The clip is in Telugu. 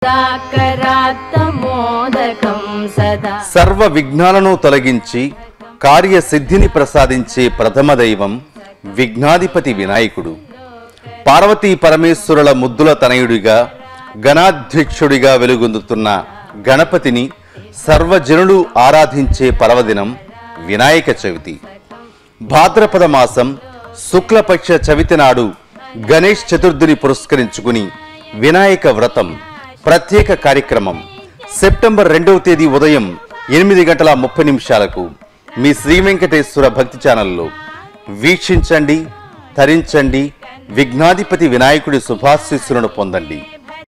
करात्तमोदकं सदा సర్వ విఘ్నాలను తొలగించి కార్యసిద్ధిని ప్రసాదించే ప్రథమ దైవం విఘ్నాధిపతి వినాయకుడు పార్వతీ పరమేశ్వరుల ముద్దుల తనయుడిగా గణాధ్యక్షుడిగా వెలుగొందుతున్న గణపతిని సర్వజనులు ఆరాధించే పర్వదినం వినాయక చవితి భాద్రపద మాసం శుక్లపక్ష చవితి నాడు గణేష్ చతుర్థిని పురస్కరించుకుని వినాయక వ్రతం ప్రత్యేక కార్యక్రమం సెప్టెంబర్ రెండవ తేదీ ఉదయం ఎనిమిది గంటల ముప్పై నిమిషాలకు మీ శ్రీ వెంకటేశ్వర భక్తి ఛానల్లో వీక్షించండి తరించండి విఘ్నాధిపతి వినాయకుడి శుభాశీస్సులను పొందండి